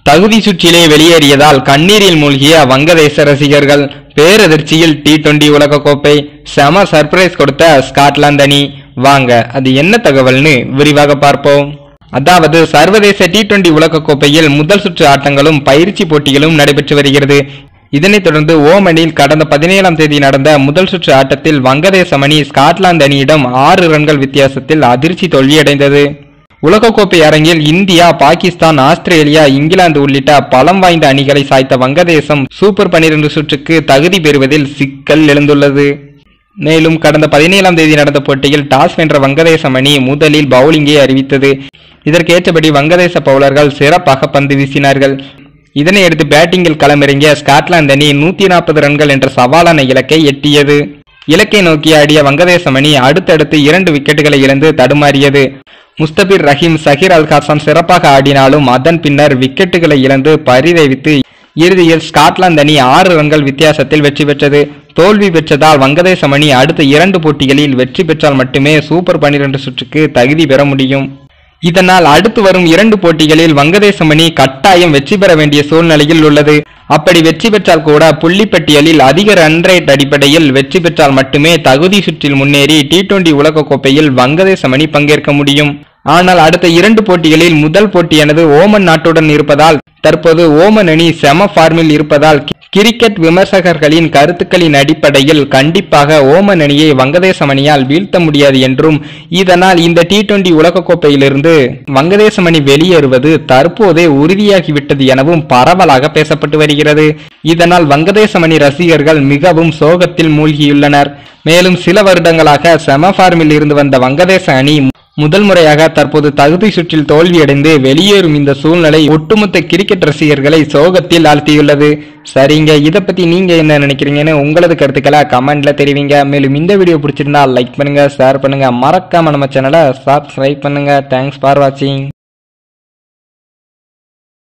தகுதி சுற்றிலே வெளியேறியதால் கண்ணீரில் மூழ்கிய வங்கதேச ரசிகர்கள் பேரதிர்ச்சியில் டி டுவெண்டி உலகக்கோப்பை செம சர்ப்ரைஸ் கொடுத்த ஸ்காட்லாந்து அணி வாங்க அது என்ன தகவல்னு விரிவாக பார்ப்போம் அதாவது சர்வதேச டி டுவெண்டி உலகக்கோப்பையில் முதல் சுற்று ஆட்டங்களும் பயிற்சி போட்டிகளும் நடைபெற்று வருகிறது இதனைத் தொடர்ந்து ஓமனில் கடந்த பதினேழாம் தேதி நடந்த முதல் சுற்று ஆட்டத்தில் வங்கதேசம் அணி ஸ்காட்லாந்து அணியிடம் ஆறு ரன்கள் வித்தியாசத்தில் அதிர்ச்சி தோல்வியடைந்தது உலகக்கோப்பை அரங்கில் இந்தியா பாகிஸ்தான் ஆஸ்திரேலியா இங்கிலாந்து உள்ளிட்ட பலம் வாய்ந்த அணிகளை சாய்த்த வங்கதேசம் சூப்பர் பனிரெண்டு சுற்றுக்கு தகுதி பெறுவதில் சிக்கல் எழுந்துள்ளது மேலும் கடந்த பதினேழாம் தேதி நடந்த போட்டியில் டாஸ் வென்ற வங்கதேசம் அணி முதலில் பவுலிங்கை அறிவித்தது இதற்கேற்றபடி வங்கதேச பவுலர்கள் சிறப்பாக பந்து வீசினார்கள் இதனையடுத்து பேட்டிங்கில் களமிறங்கிய ஸ்காட்லாந்து அணி நூத்தி நாற்பது ரன்கள் என்ற சவாலான இலக்கை எட்டியது இலக்கை நோக்கி ஆடிய வங்கதேசம் அணி அடுத்தடுத்து இரண்டு விக்கெட்டுகளை இழந்து தடுமாறியது முஸ்தபிர் ரஹீம் சஹிர் அல் ஹாசன் சிறப்பாக ஆடினாலும் அதன் பின்னர் விக்கெட்டுகளை இழந்து பரிதவித்து இறுதியில் ஸ்காட்லாந்து அணி ஆறு ரன்கள் வித்தியாசத்தில் வெற்றி பெற்றது தோல்வி பெற்றதால் வங்கதேசம் அணி அடுத்த இரண்டு போட்டிகளில் வெற்றி பெற்றால் மட்டுமே சூப்பர் பனிரெண்டு சுற்றுக்கு தகுதி பெற முடியும் இதனால் அடுத்து வரும் இரண்டு போட்டிகளில் வங்கதேசம் அணி கட்டாயம் வெற்றி பெற வேண்டிய சூழ்நிலையில் உள்ளது அப்படி வெற்றி பெற்றால் கூட புள்ளிப்பட்டியலில் அதிக ரன் ரேட் அடிப்படையில் வெற்றி பெற்றால் மட்டுமே தகுதி சுற்றில் முன்னேறி டி டுவெண்டி உலகக்கோப்பையில் வங்கதேசம் அணி பங்கேற்க முடியும் ஆனால் அடுத்த இரண்டு போட்டிகளில் முதல் போட்டியானது ஓமன் நாட்டுடன் இருப்பதால் தற்போது ஓமன் அணி செம ஃபார்மில் இருப்பதால் கிரிக்கெட் விமர்சகர்களின் கருத்துக்களின் அடிப்படையில் கண்டிப்பாக ஓமன் அணியை வங்கதேசம் அணியால் வீழ்த்த முடியாது என்றும் இதனால் இந்த டி டுவெண்டி உலகக்கோப்பையிலிருந்து வங்கதேசம் அணி வெளியேறுவது தற்போதே உறுதியாகிவிட்டது எனவும் பரவலாக பேசப்பட்டு வருகிறது இதனால் வங்கதேசம் அணி ரசிகர்கள் மிகவும் சோகத்தில் மூழ்கியுள்ளனர் மேலும் சில வருடங்களாக செம ஃபார்மில் இருந்து வந்த வங்கதேச அணி முதல் முறையாக தற்போது தகுதி சுற்றில் தோல்வியடைந்து வெளியேறும் இந்த சூழ்நிலை ஒட்டுமொத்த கிரிக்கெட் ரசிகர்களை சோகத்தில் ஆழ்த்தியுள்ளது சரிங்க இதை பத்தி நீங்க என்ன நினைக்கிறீங்கன்னு உங்களது கருத்துக்களை கமெண்ட்ல தெரிவிங்க மேலும் இந்த வீடியோ பிடிச்சிருந்தா லைக் பண்ணுங்க ஷேர் பண்ணுங்க மறக்காம நம்ம சேனலை சப்ஸ்கிரைப் பண்ணுங்க தேங்க்ஸ் ஃபார் வாட்சிங்